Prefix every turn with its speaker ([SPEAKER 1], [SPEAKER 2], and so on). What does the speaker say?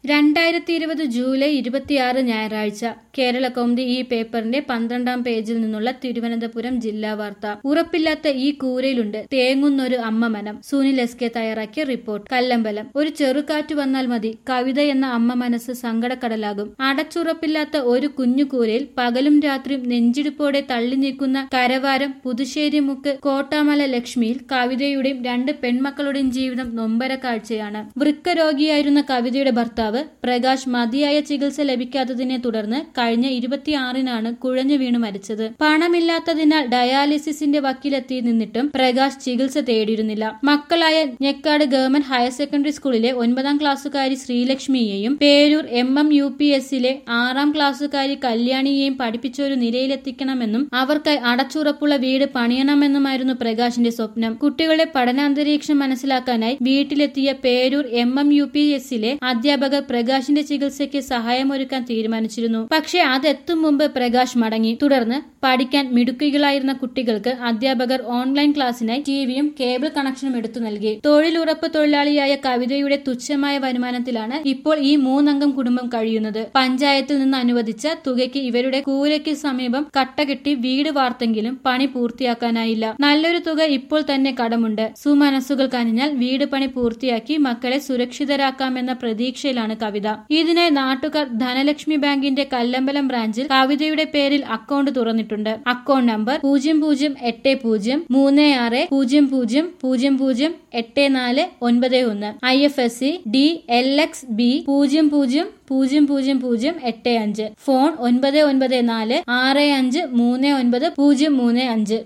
[SPEAKER 1] രണ്ടായിരത്തി ഇരുപത് ജൂലൈ ഇരുപത്തിയാറ് ഞായറാഴ്ച കേരള കൗമുദി ഈ പേപ്പറിന്റെ പന്ത്രണ്ടാം പേജിൽ നിന്നുള്ള തിരുവനന്തപുരം ജില്ലാ വാർത്ത ഉറപ്പില്ലാത്ത ഈ കൂരയിലുണ്ട് തേങ്ങുന്നൊരു അമ്മ മനം സുനിൽ എസ് കെ തയ്യാറാക്കിയ റിപ്പോർട്ട് കല്ലമ്പലം ഒരു ചെറുകാറ്റ് വന്നാൽ മതി കവിത എന്ന അമ്മ മനസ്സ് സങ്കടക്കടലാകും അടച്ചുറപ്പില്ലാത്ത ഒരു കുഞ്ഞു കൂരയിൽ പകലും രാത്രിയും നെഞ്ചിടിപ്പോടെ തള്ളി നീക്കുന്ന കരവാരം പുതുശ്ശേരി മുക്ക് കോട്ടാമല ലക്ഷ്മിയിൽ കവിതയുടെയും രണ്ട് പെൺമക്കളുടെയും ജീവിതം നൊമ്പര കാഴ്ചയാണ് വൃക്ക രോഗിയായിരുന്ന കവിതയുടെ ഭർത്താവ് പ്രകാശ് മതിയായ ചികിത്സ ലഭിക്കാത്തതിനെ തുടർന്ന് കഴിഞ്ഞ ഇരുപത്തിയാറിനാണ് കുഴഞ്ഞു വീണ് മരിച്ചത് പണമില്ലാത്തതിനാൽ ഡയാലിസിസിന്റെ വക്കിലെത്തി നിന്നിട്ടും പ്രകാശ് ചികിത്സ തേടിയിരുന്നില്ല മക്കളായ ഞെക്കാട് ഗവൺമെന്റ് ഹയർ സെക്കൻഡറി സ്കൂളിലെ ഒൻപതാം ക്ലാസ്സുകാരി ശ്രീലക്ഷ്മിയെയും Peroor M M U P എസിലെ ആറാം ക്ലാസ്സുകാരി കല്യാണിയെയും പഠിപ്പിച്ചൊരു നിലയിലെത്തിക്കണമെന്നും അവർക്കായി അടച്ചുറപ്പുള്ള വീട് പണിയണമെന്നുമായിരുന്നു പ്രകാശിന്റെ സ്വപ്നം കുട്ടികളുടെ പഠനാന്തരീക്ഷം മനസ്സിലാക്കാനായി വീട്ടിലെത്തിയ Peroor M M U P എസിലെ അധ്യാപകർ പ്രകാശിന്റെ ചികിത്സയ്ക്ക് സഹായമൊരുക്കാൻ തീരുമാനിച്ചിരുന്നു പക്ഷേ അതെത്തും മുമ്പ് പ്രകാശ് മടങ്ങി തുടർന്ന് പഠിക്കാൻ മിടുക്കികളായിരുന്ന കുട്ടികൾക്ക് അധ്യാപകർ ഓൺലൈൻ ക്ലാസ്സിനായി ടിവിയും കേബിൾ കണക്ഷനും എടുത്തു നൽകി തൊഴിലുറപ്പ് തൊഴിലാളിയായ കവിതയുടെ തുച്ഛമായ വരുമാനത്തിലാണ് ഇപ്പോൾ ഈ മൂന്നംഗം കുടുംബം കഴിയുന്നത് പഞ്ചായത്തിൽ നിന്ന് അനുവദിച്ച തുകയ്ക്ക് ഇവരുടെ കൂരയ്ക്ക് സമീപം കട്ടകെട്ടി വീട് വാർത്തെങ്കിലും പണി പൂർത്തിയാക്കാനായില്ല നല്ലൊരു തുക ഇപ്പോൾ തന്നെ കടമുണ്ട് സുമനസ്സുകൾ കനിഞ്ഞാൽ വീട് പണി പൂർത്തിയാക്കി മക്കളെ സുരക്ഷിതരാക്കാമെന്ന പ്രതീക്ഷയിലാണ് കവിത ഇതിനായി നാട്ടുകാർ ധനലക്ഷ്മി ബാങ്കിന്റെ കല്ലമ്പലം ബ്രാഞ്ചിൽ കവിതയുടെ പേരിൽ അക്കൗണ്ട് തുറന്നിട്ടുണ്ട് അക്കൗണ്ട് നമ്പർ പൂജ്യം പൂജ്യം എട്ട് പൂജ്യം മൂന്ന് ആറ് പൂജ്യം പൂജ്യം പൂജ്യം പൂജ്യം എട്ട് നാല് ഒൻപത് ഒന്ന് I F S C D L X B പൂജ്യം പൂജ്യം പൂജ്യം പൂജ്യം പൂജ്യം എട്ട് അഞ്ച് ഫോൺ ഒൻപത് ഒൻപത് നാല് ആറ് അഞ്ച് മൂന്ന് ഒൻപത് പൂജ്യം മൂന്ന് അഞ്ച്